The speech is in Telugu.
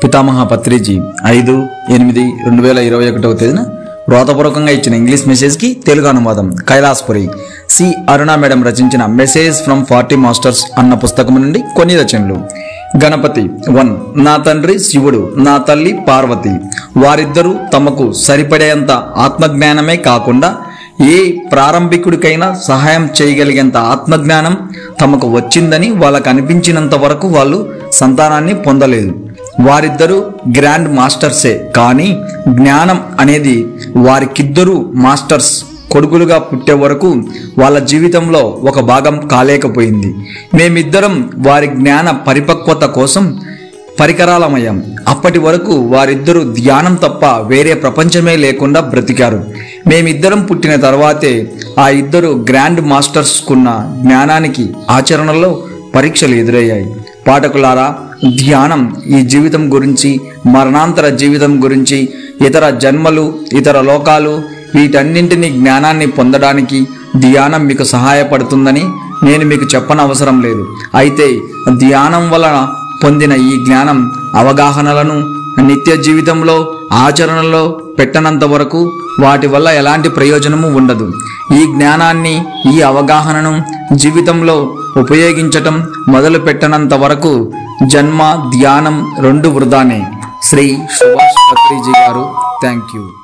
పితామహ పత్రిజీ ఐదు ఎనిమిది రెండు వేల ఇరవై ఒకటవ తేదీన వ్రాతపూర్వకంగా ఇచ్చిన ఇంగ్లీష్ మెసేజ్కి తెలుగు అనువాదం కైలాస్పురి సి అరుణ మేడం రచించిన మెసేజ్ ఫ్రమ్ ఫార్టీ మాస్టర్స్ అన్న పుస్తకం నుండి కొన్ని రచనలు గణపతి వన్ నా తండ్రి శివుడు నా తల్లి పార్వతి వారిద్దరూ తమకు సరిపడేంత ఆత్మజ్ఞానమే కాకుండా ఏ ప్రారంభికుడికైనా సహాయం చేయగలిగేంత ఆత్మజ్ఞానం తమకు వచ్చిందని వాళ్ళకు అనిపించినంత వరకు వాళ్ళు సంతానాన్ని పొందలేదు వారిద్దరూ గ్రాండ్ మాస్టర్సే కానీ జ్ఞానం అనేది వారికిద్దరూ మాస్టర్స్ కొడుకులుగా పుట్టే వరకు వాళ్ళ జీవితంలో ఒక భాగం కాలేకపోయింది మేమిద్దరం వారి జ్ఞాన పరిపక్వత కోసం పరికరాలమయ్యాం అప్పటి వరకు వారిద్దరూ ధ్యానం తప్ప వేరే ప్రపంచమే లేకుండా బ్రతికారు మేమిద్దరం పుట్టిన తర్వాతే ఆ ఇద్దరు గ్రాండ్ మాస్టర్స్కున్న జ్ఞానానికి ఆచరణలో పరీక్షలు ఎదురయ్యాయి పాఠకులారా ధ్యానం ఈ జీవితం గురించి మరణాంతర జీవితం గురించి ఇతర జన్మలు ఇతర లోకాలు వీటన్నింటినీ జ్ఞానాన్ని పొందడానికి ధ్యానం మీకు సహాయపడుతుందని నేను మీకు చెప్పనవసరం లేదు అయితే ధ్యానం వలన పొందిన ఈ జ్ఞానం అవగాహనలను నిత్య జీవితంలో ఆచరణలో పెట్టనంత వరకు వాటి వల్ల ఎలాంటి ప్రయోజనము ఉండదు ఈ జ్ఞానాన్ని ఈ అవగాహనను జీవితంలో ఉపయోగించటం మొదలు పెట్టనంత వరకు జన్మ ధ్యానం రెండు వృధానే శ్రీ సుభాష్ పత్రిజీ గారు థ్యాంక్ యూ